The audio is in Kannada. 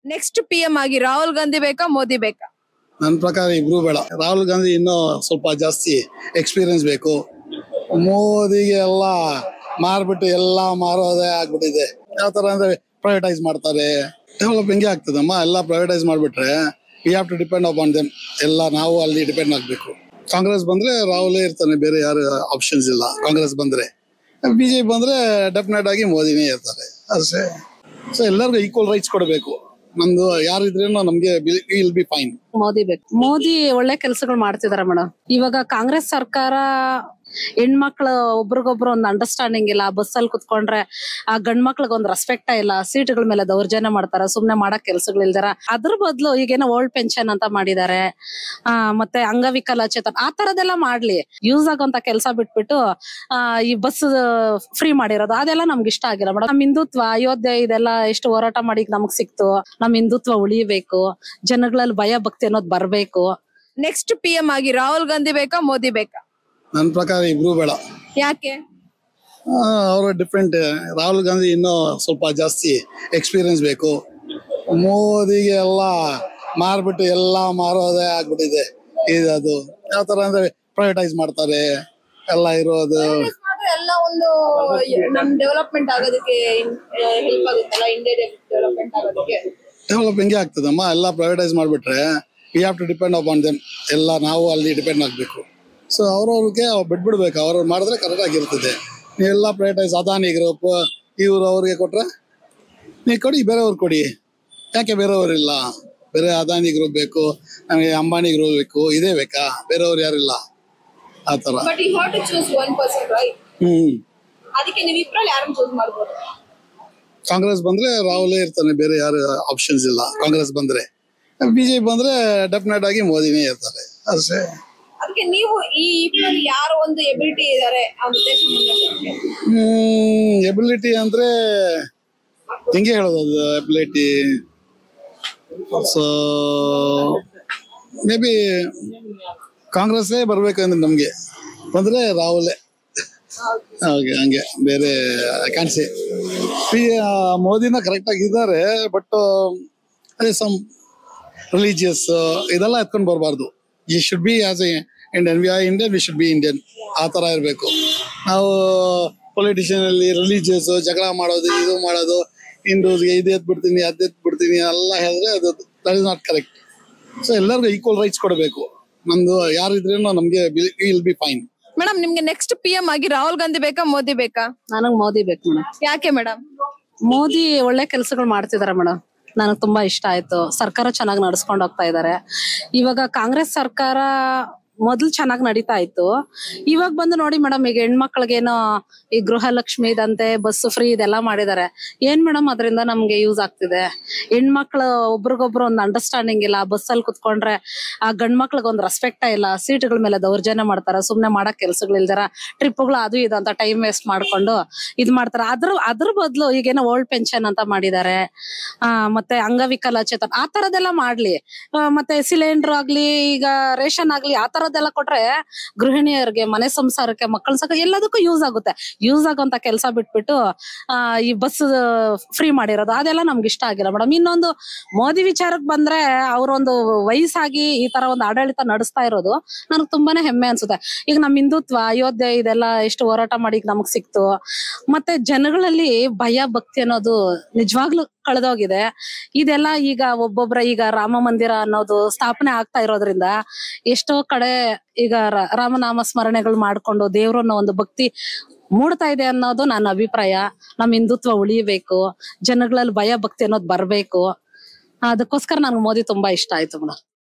ನೆಕ್ಸ್ಟ್ ಪಿ ಎಂ ಆಗಿ ರಾಹುಲ್ ಗಾಂಧಿ ಬೇಕಾ ಮೋದಿ ಬೇಕಾ ನನ್ನ ಪ್ರಕಾರ ಇಬ್ರು ಬೇಡ ರಾಹುಲ್ ಗಾಂಧಿ ಇನ್ನೂ ಸ್ವಲ್ಪ ಜಾಸ್ತಿ ಎಕ್ಸ್ಪೀರಿಯನ್ಸ್ ಬೇಕು ಮೋದಿಗೆ ಎಲ್ಲ ಮಾರ್ಬಿಟ್ಟು ಎಲ್ಲ ಮಾರೋದೇ ಆಗ್ಬಿಟ್ಟಿದೆ ಯಾವ ತರ ಅಂದ್ರೆ ಪ್ರೈವೇಟೈಸ್ ಮಾಡ್ತಾರೆ ಡೆವಲಪ್ ಹೆಂಗೆ ಆಗ್ತದಮ್ಮ ಎಲ್ಲ ಪ್ರೈವೇಟೈಸ್ ಮಾಡ್ಬಿಟ್ರೆ we have to depend upon them ಎಲ್ಲ ನಾವು ಅಲ್ಲಿ ಡಿಪೆಂಡ್ ಆಗ್ಬೇಕು ಕಾಂಗ್ರೆಸ್ ಬಂದ್ರೆ ರಾಹುಲೇ ಇರ್ತಾನೆ ಬೇರೆ ಯಾರು ಆಪ್ಷನ್ಸ್ ಇಲ್ಲ ಕಾಂಗ್ರೆಸ್ ಬಂದ್ರೆ ಬಿಜೆಪಿ ಬಂದ್ರೆ ಡೆಫಿನೆಟ್ ಆಗಿ ಮೋದಿನೇ ಇರ್ತಾರೆ ಅಷ್ಟೇ ಸೊ ಎಲ್ಲರಿಗೂ ಈಕ್ವಲ್ ರೈಟ್ಸ್ ಕೊಡಬೇಕು ನಮ್ದು ಯಾರಿದ್ರೇನು ನಮ್ಗೆ ವಿಲ್ ಬಿ ಫೈನ್ ಮೋದಿ ಬೇಕು ಮೋದಿ ಒಳ್ಳೆ ಕೆಲಸಗಳು ಮಾಡ್ತಿದಾರೆ ಮೇಡಮ್ ಇವಾಗ ಕಾಂಗ್ರೆಸ್ ಸರ್ಕಾರ ಹೆಣ್ಮಕ್ಳು ಒಬ್ರಿಗೊಬ್ರು ಒಂದು ಅಂಡರ್ಸ್ಟ್ಯಾಂಡಿಂಗ್ ಇಲ್ಲ ಬಸ್ ಅಲ್ಲಿ ಕುತ್ಕೊಂಡ್ರೆ ಆ ಗಂಡ್ ಮಕ್ಳಿಗೆ ಒಂದು ರೆಸ್ಪೆಕ್ಟ್ ಇಲ್ಲ ಸೀಟ್ಗಳ ಮೇಲೆ ದೌರ್ಜನ್ಯ ಮಾಡ್ತಾರ ಸುಮ್ನೆ ಮಾಡಕ್ ಕೆಲ್ಸಗಳು ಇಲ್ದಾರ ಅದ್ರ ಬದಲು ಈಗೇನೋ ಓಲ್ಡ್ ಪೆನ್ಷನ್ ಅಂತ ಮಾಡಿದ್ದಾರೆ ಆ ಮತ್ತೆ ಅಂಗವಿಕಲಚೇತನ ಆ ತರದೆಲ್ಲ ಮಾಡ್ಲಿ ಯೂಸ್ ಆಗೋಂತ ಕೆಲಸ ಬಿಟ್ಬಿಟ್ಟು ಆ ಈ ಬಸ್ ಫ್ರೀ ಮಾಡಿರೋದು ಅದೆಲ್ಲ ನಮ್ಗೆ ಇಷ್ಟ ಆಗಿಲ್ಲ ಮೇಡಮ್ ನಮ್ ಹಿಂದುತ್ವ ಅಯೋಧ್ಯೆ ಇದೆಲ್ಲ ಎಷ್ಟು ಹೋರಾಟ ಮಾಡಿ ನಮಗ್ ಸಿಕ್ತು ನಮ್ ಹಿಂದುತ್ವ ಉಳಿಬೇಕು ಜನಗಳಲ್ಲಿ ಭಯ ಭಕ್ತಿ ಅನ್ನೋದು ಬರ್ಬೇಕು ನೆಕ್ಸ್ಟ್ ಪಿ ಎಂ ಆಗಿ ರಾಹುಲ್ ಗಾಂಧಿ ಬೇಕಾ ಮೋದಿ ಬೇಕಾ ನನ್ನ ಪ್ರಕಾರ ಇಬ್ರು ಬೇಡ ಯಾಕೆ ಅವರು ಡಿಫ್ರೆಂಟ್ ರಾಹುಲ್ ಗಾಂಧಿ ಇನ್ನೂ ಸ್ವಲ್ಪ ಜಾಸ್ತಿ ಎಕ್ಸ್ಪೀರಿಯನ್ಸ್ ಬೇಕು ಮೋದಿಗೆ ಎಲ್ಲ ಮಾರ್ಬಿಟ್ಟು ಎಲ್ಲ ಮಾರೋದೇ ಆಗ್ಬಿಟ್ಟಿದೆ ಇದು ಯಾವ ತರ ಅಂದ್ರೆ ಪ್ರೈವೇಟೈಸ್ ಮಾಡ್ತಾರೆ ಎಲ್ಲ ಇರೋದು ಎಲ್ಲ ಒಂದು ನಮ್ ಡೆವಲಪ್ಮೆಂಟ್ ಆಗೋದಕ್ಕೆ ಹೆಲ್ಪ್ ಆಗುತ್ತಲ್ಲ ಇಂಡಿಯಾ ಡೆವಲಪ್ಮೆಂಟ್ ಆಗೋದಕ್ಕೆ ಡೆವಲಪ್ ಹೆಂಗೆ ಆಗ್ತದಮ್ಮ ಎಲ್ಲ ಪ್ರೈವೇಟೈಸ್ ಮಾಡಿಬಿಟ್ರೆ we have to depend upon them ಎಲ್ಲ ನಾವು ಅಲ್ಲಿ ಡಿಪೆಂಡ್ ಆಗಬೇಕು ಸೊ ಅವ್ರವ್ರಿಗೆ ಬಿಟ್ಬಿಡ್ಬೇಕು ಅವ್ರವ್ರು ಮಾಡಿದ್ರೆ ಕರೆಕ್ಟ್ ಆಗಿರ್ತದೆ ನೀವೆಲ್ಲ ಪ್ರೈವೇಟೈಸ್ ಅದಾನಿ ಗ್ರೂಪ್ ಇವ್ರು ಅವ್ರಿಗೆ ಕೊಟ್ರೆ ನೀವು ಕೊಡಿ ಬೇರೆಯವ್ರು ಕೊಡಿ ಯಾಕೆ ಬೇರೆಯವ್ರಿಲ್ಲ ಬೇರೆ ಅದಾನಿ ಗ್ರೂಪ್ ಬೇಕು ನಮಗೆ ಅಂಬಾನಿ ಗ್ರೂಪ್ ಬೇಕು ಇದೇ ಬೇಕಾ ಬೇರೆಯವ್ರು ಯಾರಿಲ್ಲ ಆ ಥರ but you have to choose one person right ಹ್ಞೂ ಅದಕ್ಕೆ ನೀವು ಇಬ್ರಲ್ಲಿ ಯಾರನ್ನ ಚೂಸ್ ಮಾಡ್ಬೋದು ಕಾಂಗ್ರೆಸ್ ಬಂದ್ರೆ ರಾಹುಲೇ ಇರ್ತಾನೆ ಬೇರೆ ಯಾರು ಆಪ್ಷನ್ಸ್ ಇಲ್ಲ ಕಾಂಗ್ರೆಸ್ ಬಂದ್ರೆ ಬಿಜೆಪಿ ಬಂದ್ರೆ ಡೆಫಿನೆಟ್ ಆಗಿ ಮೋದಿನೇ ಇರ್ತಾರೆ ಅಷ್ಟೇ ಅದಕ್ಕೆ ನೀವು ಈ ಇಬ್ರಲ್ಲಿ ಯಾರು ಒಂದು ಎಬಿಲಿಟಿ ಇದಾರೆ ಆ ಉದ್ದೇಶ ಎಬಿಲಿಟಿ ಅಂದ್ರೆ ಹೆಂಗೆ ಹೇಳೋದು ಅದು ಎಬಿಲಿಟಿ ಸೊ ಮೇ ಬಿ ಕಾಂಗ್ರೆಸ್ಸೇ ಬರ್ಬೇಕಂದ್ರೆ ನಮ್ಗೆ ಬಂದ್ರೆ ರಾಹುಲೇ ಹಾಗೆ ಹಂಗೆ ಬೇರೆ ಕಾಣಿಸಿ ಪಿ ಮೋದಿನ ಕರೆಕ್ಟ್ ಆಗಿದ್ದಾರೆ ಬಟ್ ಅದೇ ಸಮ್ ರಿಲಿಜಿಯಸ್ ಇದೆಲ್ಲ ಎತ್ಕೊಂಡು ಬರಬಾರ್ದು ಈ should be as a Indian we are Indian we should be Indian ಆ ಥರ ಇರಬೇಕು ನಾವು ಪೊಲಿಟಿಷಿಯನ್ ಅಲ್ಲಿ ರಿಲಿಜಿಯಸ್ ಜಗಳ ಮಾಡೋದು ಇದು ಮಾಡೋದು ಹಿಂದೂಸ್ಗೆ ಇದು ಎತ್ ಬಿಡ್ತೀನಿ ಅದ್ ಎತ್ ಬಿಡ್ತೀನಿ ಎಲ್ಲ ಹೇಳಿದ್ರೆ ಅದು that is not correct so ಎಲ್ಲರಿಗೂ ಈಕ್ವಲ್ ರೈಟ್ಸ್ ಕೊಡಬೇಕು ನಮ್ದು ಯಾರಿದ್ರೇನು ನಮ್ಗೆ ವಿಲ್ ಬಿ ಫೈನ್ ಮೇಡಮ್ ನಿಮ್ಗೆ ನೆಕ್ಸ್ಟ್ ಪಿ ಎಂ ಆಗಿ ರಾಹುಲ್ ಗಾಂಧಿ ಬೇಕಾ ಮೋದಿ ಬೇಕಾ ನನಗ್ ಮೋದಿ ಬೇಕು ಮೇಡಮ್ ಯಾಕೆ ಮೇಡಮ್ ಮೋದಿ ಒಳ್ಳೆ ಕೆಲಸಗಳು ಮಾಡ್ತಿದಾರೆ ಮೇಡಮ್ ನನಗ್ ತುಂಬಾ ಇಷ್ಟ ಆಯ್ತು ಸರ್ಕಾರ ಚೆನ್ನಾಗಿ ನಡ್ಸ್ಕೊಂಡ್ ಹೋಗ್ತಾ ಇದಾರೆ ಇವಾಗ ಕಾಂಗ್ರೆಸ್ ಸರ್ಕಾರ ಮೊದ್ಲು ಚೆನ್ನಾಗಿ ನಡೀತಾ ಇತ್ತು ಇವಾಗ ಬಂದು ನೋಡಿ ಮೇಡಮ್ ಈಗ ಹೆಣ್ಮಕ್ಳಿಗೇನೋ ಈ ಗೃಹಲಕ್ಷ್ಮಿ ಇದಂತೆ ಬಸ್ ಫ್ರೀ ಇದೆಲ್ಲ ಮಾಡಿದಾರೆ ಏನ್ ಮೇಡಮ್ ಅದರಿಂದ ನಮ್ಗೆ ಯೂಸ್ ಆಗ್ತಿದೆ ಹೆಣ್ಮಕ್ಳು ಒಬ್ರಿಗೊಬ್ರು ಒಂದು ಅಂಡರ್ಸ್ಟ್ಯಾಂಡಿಂಗ್ ಇಲ್ಲ ಬಸ್ ಅಲ್ಲಿ ಕುತ್ಕೊಂಡ್ರೆ ಆ ಗಂಡ್ ಮಕ್ಳಿಗೆ ಒಂದು ರೆಸ್ಪೆಕ್ಟ್ ಇಲ್ಲ ಸೀಟ್ಗಳ ಮೇಲೆ ದೌರ್ಜನ್ಯ ಮಾಡ್ತಾರ ಸುಮ್ನೆ ಮಾಡಕ್ ಕೆಲ್ಸಗಳು ಇಲ್ದಾರ ಟ್ರಿಪ್ಗಳು ಅದು ಇದು ಅಂತ ಟೈಮ್ ವೇಸ್ಟ್ ಮಾಡ್ಕೊಂಡು ಇದ್ ಮಾಡ್ತಾರ ಅದ್ರ ಅದ್ರ ಬದಲು ಈಗೇನೋ ಓಲ್ಡ್ ಪೆನ್ಷನ್ ಅಂತ ಮಾಡಿದ್ದಾರೆ ಆ ಮತ್ತೆ ಅಂಗವಿಕಲಚೇತನ ಆ ತರದೆಲ್ಲ ಮಾಡ್ಲಿ ಆ, ಮತ್ತೆ ಸಿಲಿಂಡರ್ ಆಗ್ಲಿ ಈಗ ರೇಷನ್ ಆಗ್ಲಿ ಆ ತರದೆಲ್ಲ ಕೊಟ್ರೆ ಗೃಹಿಣಿಯರಿಗೆ ಮನೆ ಸಂಸಾರಕ್ಕೆ ಮಕ್ಕಳ ಸಕ ಎಲ್ಲದಕ್ಕೂ ಯೂಸ್ ಆಗುತ್ತೆ ಯೂಸ್ ಆಗೋಂತ ಕೆಲಸ ಬಿಟ್ಬಿಟ್ಟು ಆ ಈ ಬಸ್ ಫ್ರೀ ಮಾಡಿರೋದು ಅದೆಲ್ಲ ನಮ್ಗೆ ಇಷ್ಟ ಆಗಿಲ್ಲ ಮೇಡಮ್ ಇನ್ನೊಂದು ಮೋದಿ ವಿಚಾರಕ್ಕೆ ಬಂದ್ರೆ ಅವರೊಂದು ವಯಸ್ಸಾಗಿ ಈ ತರ ಒಂದು ಆಡಳಿತ ನಡೆಸ್ತಾ ಇರೋದು ನನಗೆ ತುಂಬಾನೇ ಹೆಮ್ಮೆ ಅನ್ಸುತ್ತೆ ಈಗ ನಮ್ ಹಿಂದುತ್ವ ಅಯೋಧ್ಯೆ ಇದೆಲ್ಲ ಎಷ್ಟು ಹೋರಾಟ ಮಾಡಿ ನಮಗ್ ಸಿಕ್ತು ಮತ್ತೆ ಜನಗಳಲ್ಲಿ ಭಯ ಭಕ್ತಿ ಅನ್ನೋದು ನಿಜವಾಗ್ಲೂ ಕಳೆದೋಗಿದೆ ಇದೆಲ್ಲ ಈಗ ಒಬ್ಬೊಬ್ರ ಈಗ ರಾಮ ಮಂದಿರ ಅನ್ನೋದು ಸ್ಥಾಪನೆ ಆಗ್ತಾ ಇರೋದ್ರಿಂದ ಎಷ್ಟೋ ಕಡೆ ಈಗ ರ- ರಾಮನಾಮ ಸ್ಮರಣೆಗಳು ಮಾಡ್ಕೊಂಡು ದೇವ್ರನ್ನ ಒಂದು ಭಕ್ತಿ ಮೂಡ್ತಾ ಇದೆ ಅನ್ನೋದು ನನ್ನ ಅಭಿಪ್ರಾಯ ನಮ್ ಹಿಂದುತ್ವ ಉಳಿಬೇಕು ಜನಗಳಲ್ಲಿ ಭಯ ಭಕ್ತಿ ಅನ್ನೋದು ಬರ್ಬೇಕು ಅದಕ್ಕೋಸ್ಕರ ನನ್ಗೆ ಮೋದಿ ತುಂಬಾ ಇಷ್ಟ ಆಯ್ತು ಮೇಡಮ್